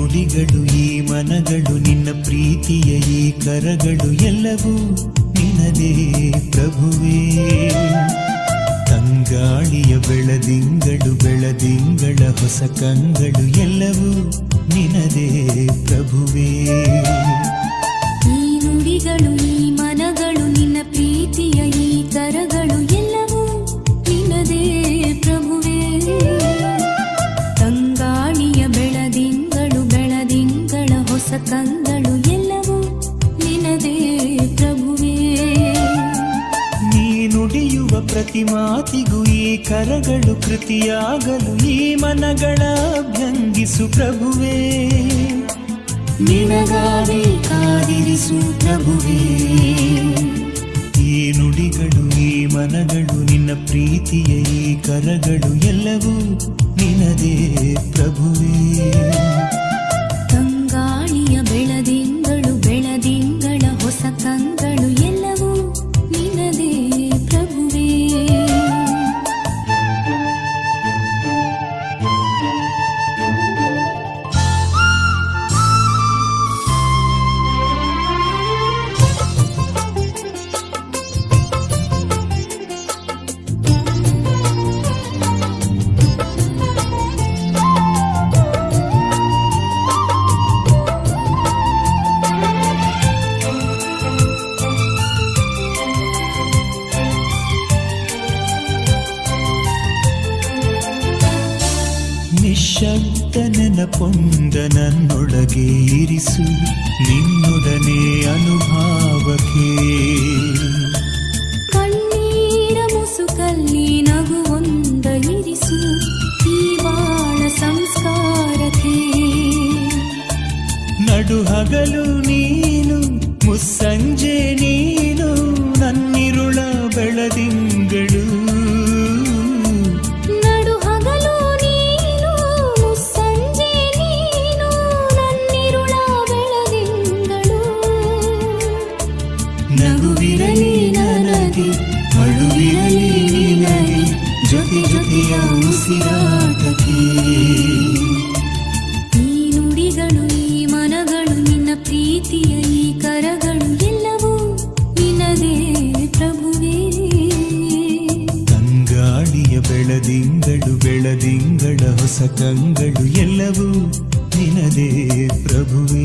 ನುಡಿಗಳು ಈ ಮನಗಳು ನಿನ್ನ ಪ್ರೀತಿಯ ಈ ಕರಗಳು ಎಲ್ಲವೂ ನಿನದೇ ಪ್ರಭುವೇ ತಂಗಾಳಿಯ ಬೆಳದಿಂಗಳು ಬೆಳದಿಂಗಳ ಹೊಸ ಕಂಗಳು ಎಲ್ಲವೂ ನಿನದೇ ಪ್ರಭುವೇ ಈ ನುಡಿಗಳು ಈ ಮನಗಳು ನಿನ್ನ ಪ್ರೀತಿಯ ಈ ಕರಗಳು ಎಲ್ಲವೂ ನಿನ್ನದೇ ಪ್ರಭುವೇ ತಂಗಾಳಿಯ ಬೆಳದಿಂಗಳು ಬೆಳದಿಂಗಳ ಹೊಸ ಕಂಗಳು ಎಲ್ಲವೂ ನಿನ್ನದೇ ಪ್ರಭುವೇ ನೀ ನುಡಿಯುವ ಪ್ರತಿ ಮಾತಿಗೂ ಈ ಕರಗಳು ಕೃತಿಯಾಗಲು ಈ ಮನಗಳ ಭಂಗಿಸು ಪ್ರಭುವೇ ನಿನಗಾಗಿ ಕಾದಿರಿಸು ಪ್ರಭುವೇ ಈ ನುಡಿಗಳು ಈ ಮನಗಳು ನಿನ್ನ ಪ್ರೀತಿಯ ಈ ಕರಗಳು ಎಲ್ಲವೂ ನಿನದೇ ಪ್ರಭುವೇ ತಂಗಾಳಿಯ ಬೆಳದಿಂಗಳು ಬೆಳದಿಂಗಳ ಹೊಸ ಕಂಗಳು ಎಲ್ಲವೂ ನಿನ್ನದೇ ಪ್ರಭುವೇ ನಿಶಬ್ದ ನೆನಪೊಂದ ನನ್ನೊಳಗೆ ಇರಿಸು ನಿನ್ನೊಡನೆ ಅನುಭಾವಕ್ಕೆ ಕಣ್ಣೀರ ಮುಸುಕಲ್ಲಿ ನಗುವೊಂದ ಇರಿಸು ಈ ಬಾಳ ಸಂಸ್ಕಾರಕ್ಕೆ ನಡು ಹಗಲು ನೀನು ಮುಸ್ಸಂಜೆ ನೀನು ನನ್ನಿರುಳ ಬೆಳದಿಂಗಳು ನಡು ಹಗಲು ನೀನು ಸಂಜೆ ನೀನು ನನ್ನಿರುಳ ಬೆಳದಿಂಗಳು ನಗುವಿರಲಿ ನನಗೆ ಅಳುವಿರಲಿ ನಿನಗೆ ಜೊತೆ ಜೊತೆಯ ಉಸಿರಾಟಕ್ಕೆ ಈ ನುಡಿಗಳು ಈ ಮನಗಳು ನಿನ್ನ ಪ್ರೀತಿಯ ಈ ಕರಗಳು ಎಲ್ಲವೂ ನಿನ್ನದೇ ಪ್ರಭುವೇ ತಂಗಾಳಿಯ ಬೆಳದಿಂಗಳು ಬೆಳದಿಂಗಳ ಹೊಸ ಕಂಗಳು ಎಲ್ಲವೂ ನಿನದೇ ಪ್ರಭುವೇ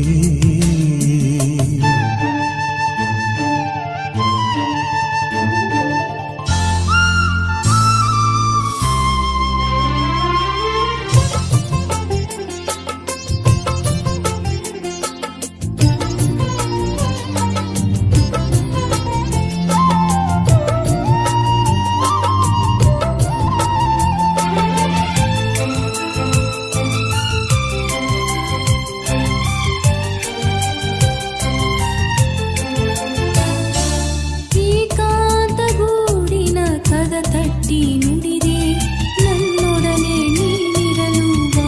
ಏಕಾಂತ ಗೂಡಿನ ಕದ ತಟ್ಟಿ ನುಡಿದೆ ನನ್ನೊಡನೆ ನೀನಿರಲು ಬಾ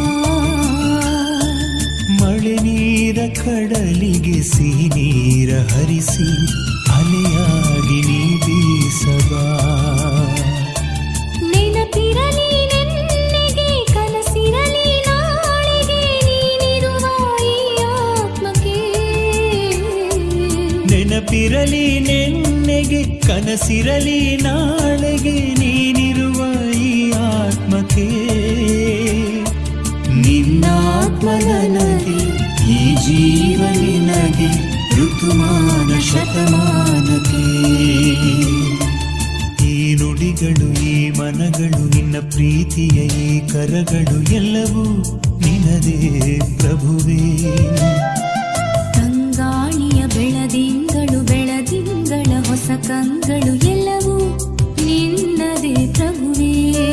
ಮಳೆ ನೀರ ಕಡಲಿಗೆ ಸಿಹಿ ನೀರ ಹರಿಸಿ ಅಲೆಯಾಗಿ ನೀ ಬೀಸಬಾ ನೆನಪಿರಲಿ ನೆನ್ನೆಗೆ ಕನಸಿರಲಿ ನಾಳೆಗೆ ನೀನಿರುವ ಈ ಆತ್ಮಕ್ಕೆ ನೆನಪಿರಲಿ ನೆನ್ನೆಗೆ ಕನಸಿರಲಿ ನಾಳೆಗೆ ನೀನಿರುವ ಈ ಆತ್ಮಕ್ಕೆ ನಿನ್ನಾತ್ಮದ ನದಿ ಈ ಜೀವ ನಿನಗೆ ಋತುಮಾನ ಶತಮಾನಕ್ಕೆ ಈ ನುಡಿಗಳು ಈ ಮನಗಳು ನಿನ್ನ ಪ್ರೀತಿಯ ಈ ಕರಗಳು ಎಲ್ಲವೂ ನಿನದೇ ಪ್ರಭುವೇ ತಂಗಾಳಿಯ ಬೆಳದಿಂಗಳು ಬೆಳದಿಂಗಳ ಹೊಸ ಕಂಗಳು ಎಲ್ಲವೂ ನಿನ್ನದೇ ಪ್ರಭುವೇ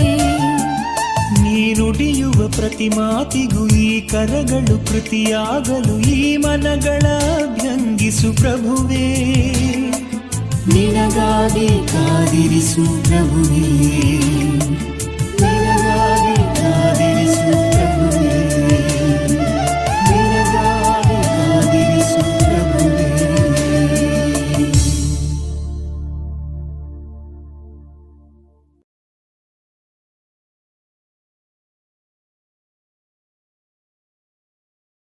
ನೀ ನುಡಿಯುವ ಪ್ರತಿ ಮಾತಿಗೂ ಈ ಕರಗಳು ಕೃತಿಯಾಗಲು ಈ ಮನಗಳ ಭಂಗಿಸು ಪ್ರಭುವೇ ನಿನಗಾಗಿ ಕಾದಿರಿಸು ಪ್ರಭುವೇ